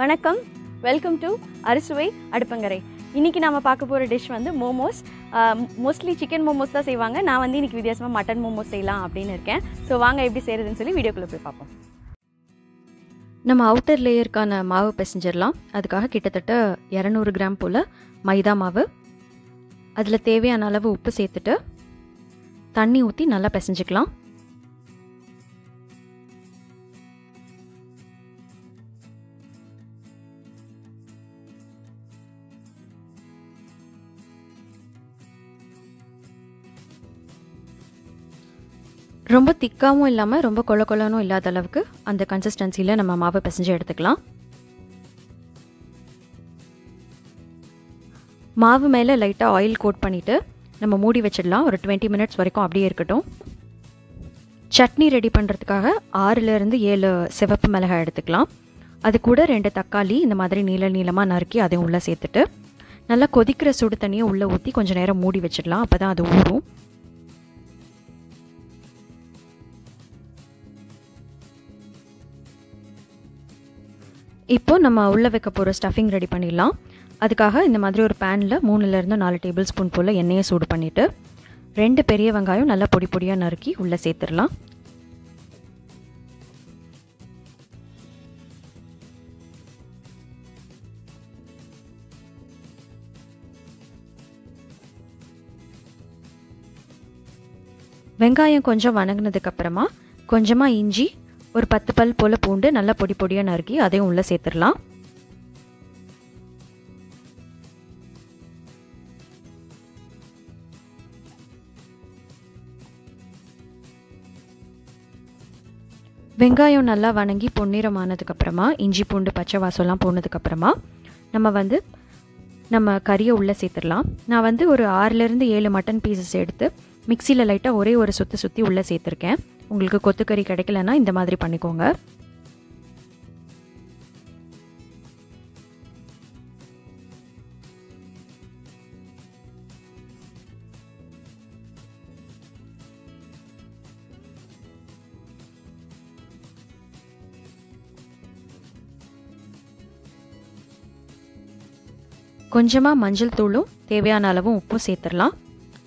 வணக்கம் welcome to அறுசுவை அடுப்பங்கரை இன்னைக்கு நாம பார்க்க போகிற டிஷ் வந்து மோமோஸ் மோஸ்ட்லி சிக்கன் மோமோஸ் தான் செய்வாங்க நான் வந்து இன்னைக்கு வித்தியாசமாக மட்டன் மோமோஸ் செய்யலாம் அப்படின்னு இருக்கேன் ஸோ வாங்க எப்படி செய்கிறதுன்னு சொல்லி வீடியோக்குள்ளே போய் பார்ப்போம் நம்ம அவுட்டர் லேயருக்கான மாவு பிசைஞ்சிடலாம் அதுக்காக கிட்டத்தட்ட இரநூறு கிராம் போல் மைதா மாவு அதில் தேவையான அளவு உப்பு சேர்த்துட்டு தண்ணி ஊற்றி நல்லா பிசைஞ்சிக்கலாம் ரொம்ப திக்காவும் இல்லாமல் ரொம்ப கொல கொலனும் இல்லாத அளவுக்கு அந்த கன்சிஸ்டன்சியில் நம்ம மாவை பிசைஞ்சு எடுத்துக்கலாம் மாவு மேலே லைட்டாக ஆயில் கோட் பண்ணிவிட்டு நம்ம மூடி வச்சிடலாம் ஒரு டுவெண்ட்டி மினிட்ஸ் வரைக்கும் அப்படியே இருக்கட்டும் சட்னி ரெடி பண்ணுறதுக்காக ஆறுலேருந்து ஏழு சிவப்பு மிளகாய் எடுத்துக்கலாம் அது கூட ரெண்டு தக்காளி இந்த மாதிரி நீள நீளமாக நறுக்கி அதையும் உள்ளே சேர்த்துட்டு நல்லா கொதிக்கிற சுடு தண்ணியை உள்ளே ஊற்றி கொஞ்சம் நேரம் மூடி வச்சிடலாம் அப்போ தான் அது ஊறும் இப்போ நம்ம உள்ளே வைக்க போகிற ஸ்டஃபிங் ரெடி பண்ணிடலாம் அதுக்காக இந்த மாதிரி ஒரு பேனில் மூணுலேருந்து நாலு டேபிள் ஸ்பூன் போல் எண்ணெயை சூடு பண்ணிவிட்டு ரெண்டு பெரிய வெங்காயம் நல்லா பொடி பொடியாக நறுக்கி உள்ளே சேர்த்துடலாம் வெங்காயம் கொஞ்சம் வணங்கினதுக்கப்புறமா கொஞ்சமாக இஞ்சி ஒரு பத்து பல் போல் பூண்டு நல்லா பொடி பொடியாக நறுக்கி அதையும் உள்ளே சேர்த்துடலாம் வெங்காயம் நல்லா வணங்கி பொன்னிறமானதுக்கப்புறமா இஞ்சி பூண்டு பச்சை வாசம்லாம் போனதுக்கப்புறமா நம்ம வந்து நம்ம கறியை உள்ளே சேர்த்துடலாம் நான் வந்து ஒரு ஆறுலேருந்து ஏழு மட்டன் பீசஸ் எடுத்து மிக்சியில் லைட்டாக ஒரே ஒரு சுற்றி சுற்றி உள்ளே சேர்த்துருக்கேன் உங்களுக்கு கொத்துக்கறி கிடைக்கலன்னா இந்த மாதிரி பண்ணிக்கோங்க கொஞ்சமாக மஞ்சள் தூளும் தேவையான அளவும் உப்பும் சேர்த்துடலாம்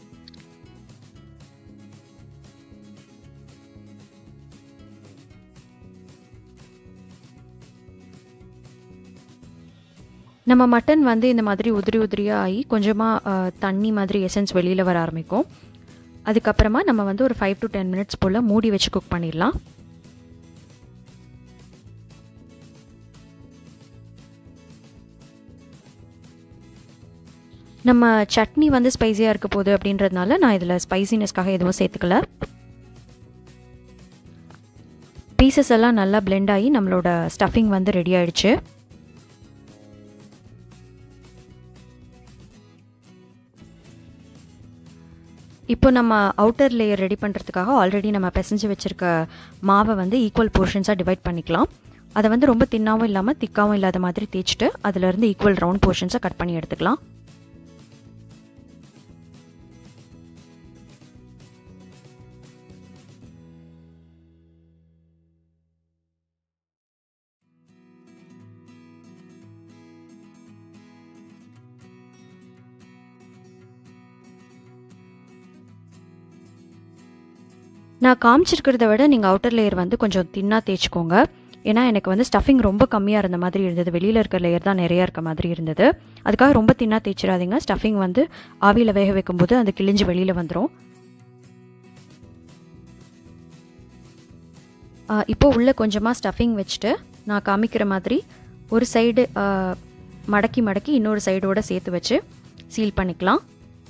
நம்ம மட்டன் வந்து இந்த மாதிரி உதிரி உதிரியாக ஆகி கொஞ்சமாக தண்ணி மாதிரி எசன்ஸ் வெளியில் வர ஆரம்பிக்கும் அதுக்கப்புறமா நம்ம வந்து ஒரு ஃபைவ் டு டென் மினிட்ஸ் போல் மூடி வச்சு குக் பண்ணிடலாம் நம்ம சட்னி வந்து ஸ்பைஸியாக இருக்க போகுது அப்படின்றதுனால நான் இதில் ஸ்பைசினஸ்க்காக எதுவும் சேர்த்துக்கல பீசஸ் எல்லாம் நல்லா பிளெண்ட் ஆகி நம்மளோட ஸ்டஃபிங் வந்து ரெடி ஆயிடுச்சு இப்போ நம்ம அவுட்டர் லேயர் ரெடி பண்ணுறதுக்காக ஆல்ரெடி நம்ம பிசைஞ்சு வச்சுருக்க மாவை வந்து ஈக்குவல் போர்ஷன்ஸாக டிவைட் பண்ணிக்கலாம் அதை வந்து ரொம்ப தின்னாவும் இல்லாமல் திக்காவும் இல்லாத மாதிரி தேய்ச்சிட்டு அதிலேருந்து ஈக்குவல் ரவுண்ட் போர்ஷன்ஸை கட் பண்ணி எடுத்துக்கலாம் நான் காமிச்சிருக்கிறத விட நீங்கள் அவுட்டர் லேயர் வந்து கொஞ்சம் தின்னாக தேய்ச்சிக்கோங்க ஏன்னா எனக்கு வந்து ஸ்டஃபிங் ரொம்ப கம்மியாக இருந்த மாதிரி இருந்தது வெளியில் இருக்க லேயர் தான் நிறையா இருக்க மாதிரி இருந்தது அதுக்காக ரொம்ப தின்னாக தேய்ச்சிடாதீங்க ஸ்டஃபிங் வந்து ஆவியில் வேக வைக்கும்போது அது கிழிஞ்சு வெளியில் வந்துடும் இப்போ உள்ளே கொஞ்சமாக ஸ்டஃபிங் வச்சுட்டு நான் காமிக்கிற மாதிரி ஒரு சைடு மடக்கி மடக்கி இன்னொரு சைடோடு சேர்த்து வச்சு சீல் பண்ணிக்கலாம்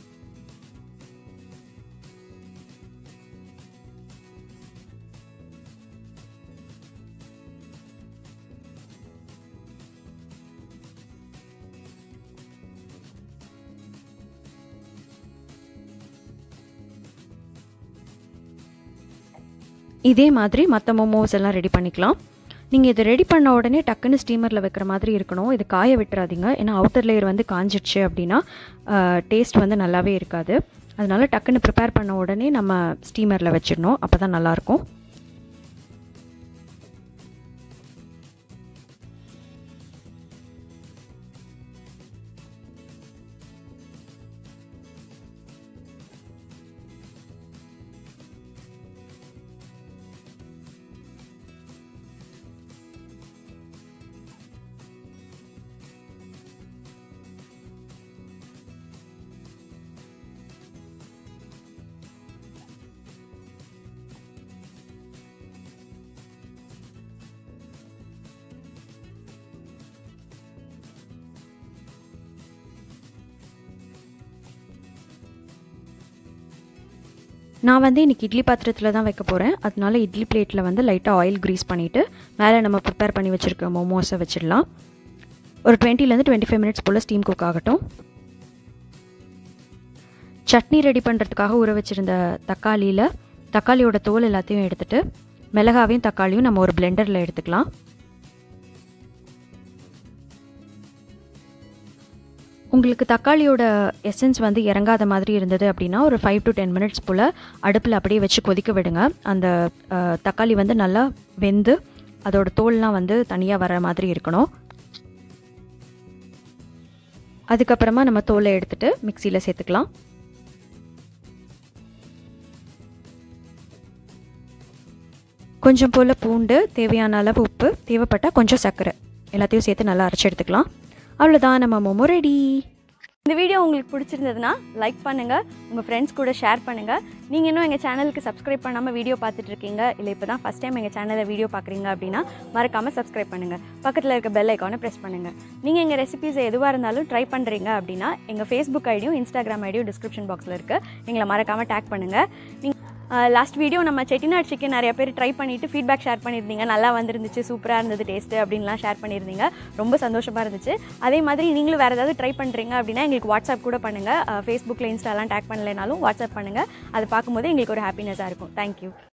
இதே மாதிரி மற்ற மோமோஸ் எல்லாம் ரெடி பண்ணிக்கலாம் நீங்கள் இதை ரெடி பண்ண உடனே டக்குன்னு ஸ்டீமரில் வைக்கிற மாதிரி இருக்கணும் இது காய விட்டுறாதீங்க ஏன்னா அவுட்டர் லேயர் வந்து காஞ்சிடுச்சு அப்படின்னா டேஸ்ட் வந்து நல்லாவே இருக்காது அதனால டக்குன்னு ப்ரிப்பேர் பண்ண உடனே நம்ம ஸ்டீமரில் வச்சிடணும் அப்போ தான் நல்லாயிருக்கும் நான் வந்து இன்றைக்கி இட்லி பாத்திரத்தில் தான் வைக்க போகிறேன் அதனால இட்லி பிளேட்டில் வந்து லைட்டாக ஆயில் க்ரீஸ் பண்ணிவிட்டு மேலே நம்ம ப்ரிப்பேர் பண்ணி வச்சுருக்க மோமோஸை வச்சிடலாம் ஒரு டுவெண்ட்டிலேருந்து டுவெண்ட்டி ஃபைவ் மினிட்ஸ் போல் ஸ்டீம் குக் ஆகட்டும் சட்னி ரெடி பண்ணுறதுக்காக ஊற வச்சுருந்த தக்காளியில் தக்காளியோட தோல் எல்லாத்தையும் எடுத்துகிட்டு மிளகாவையும் தக்காளியும் நம்ம ஒரு பிளெண்டரில் எடுத்துக்கலாம் உங்களுக்கு தக்காளியோட எசன்ஸ் வந்து இறங்காத மாதிரி இருந்தது அப்படின்னா ஒரு ஃபைவ் டு டென் மினிட்ஸ் போல் அடுப்பில் அப்படியே வச்சு கொதிக்க விடுங்க அந்த தக்காளி வந்து நல்லா வெந்து அதோட தோல்லாம் வந்து தனியாக வர மாதிரி இருக்கணும் அதுக்கப்புறமா நம்ம தோலை எடுத்துகிட்டு மிக்சியில் சேர்த்துக்கலாம் கொஞ்சம் போல் பூண்டு தேவையான அளவு உப்பு தேவைப்பட்டால் கொஞ்சம் சர்க்கரை எல்லாத்தையும் சேர்த்து நல்லா அரைச்சி எடுத்துக்கலாம் அவ்வளோதான் நம்ம மோமோ ரெடி இந்த வீடியோ உங்களுக்கு பிடிச்சிருந்ததுன்னா லைக் பண்ணுங்கள் உங்கள் ஃப்ரெண்ட்ஸ் கூட ஷேர் பண்ணுங்கள் நீங்கள் இன்னும் எங்கள் சேனலுக்கு சப்ஸ்கிரைப் பண்ணாமல் வீடியோ பார்த்துட்டு இருக்கீங்க இல்லை இப்போ தான் ஃபஸ்ட் டைம் எங்கள் சேனலில் வீடியோ பார்க்குறீங்க அப்படின்னா மறக்காமல் சப்ஸ்கிரைப் பண்ணுங்கள் பக்கத்தில் இருக்க பெல் ஐக்கானை ப்ரெஸ் பண்ணுங்கள் நீங்கள் எங்கள் ரெசிபிஸ் எதுவாக இருந்தாலும் ட்ரை பண்ணுறீங்க அப்படின்னா எங்கள் ஃபேஸ்புக் ஐடியும் இன்ஸ்டாகிராம் ஐடியும் டிஸ்கிரிப்ஷன் பாக்ஸில் இருக்குது எங்களை மறக்காமல் டேக் பண்ணுங்கள் நீங்கள் லாஸ்ட் வீடியோ நம்ம செட்டிநாடு சிக்கன் நிறைய பேர் ட்ரை பண்ணிவிட்டு ஃபீட்பேக் ஷேர் பண்ணியிருந்தீங்க நல்லா வந்துருந்துச்சு சூப்பராக இருந்தது டேஸ்ட்டு அப்படின்லாம் ஷேர் பண்ணியிருந்தீங்க ரொம்ப சந்தோஷமாக இருந்துச்சு அதே மாதிரி நீங்களும் வேறு ஏதாவது ட்ரை பண்ணுறீங்க அப்படின்னா எங்களுக்கு வாட்ஸ்அப் கூட பண்ணுங்கள் ஃபேஸ்புக்கில் இன்ஸ்டாலாம் டேக் பண்ணலைனாலும் வாட்ஸ்அப் பண்ணுங்கள் அதை பார்க்கும்போது எங்களுக்கு ஒரு ஹாப்பினஸாக இருக்கும் தேங்க்யூ